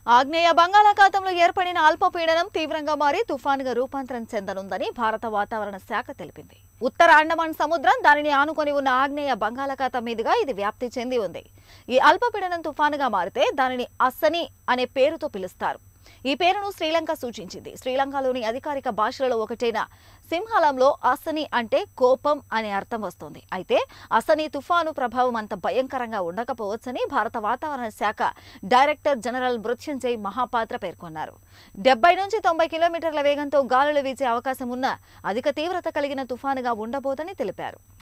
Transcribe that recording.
ఆగ్నేయ బంగాళాఖాతంలో ఏర్పడిన అల్పపీడనం తీవ్రంగా మారి తుఫానుగా రూపాంతరం చెందనుందని భారత వాతావరణ శాఖ తెలిపింది ఉత్తర అండమాన్ సముద్రం దానిని ఆనుకొని ఉన్న ఆగ్నేయ బంగాళాఖాతం మీదుగా ఇది వ్యాప్తి చెంది ఉంది ఈ అల్పపీడనం తుఫానుగా మారితే దానిని అస్సని అనే పేరుతో పిలుస్తారు ఈ పేరును శ్రీలంక సూచించింది శ్రీలంకలోని అధికారిక భాషలలో ఒకటైన సింహళంలో అసని అంటే కోపం అనే అర్థం వస్తుంది అయితే అసని తుఫాను ప్రభావం అంత భయంకరంగా ఉండకపోవచ్చని భారత వాతావరణ శాఖ డైరెక్టర్ జనరల్ మృత్యుంజయ్ మహాపాత్ర పేర్కొన్నారు డెబ్బై నుంచి తొంభై కిలోమీటర్ల వేగంతో గాలులు వీచే అవకాశం ఉన్న అధిక తీవ్రత కలిగిన తుఫానుగా ఉండబోదని తెలిపారు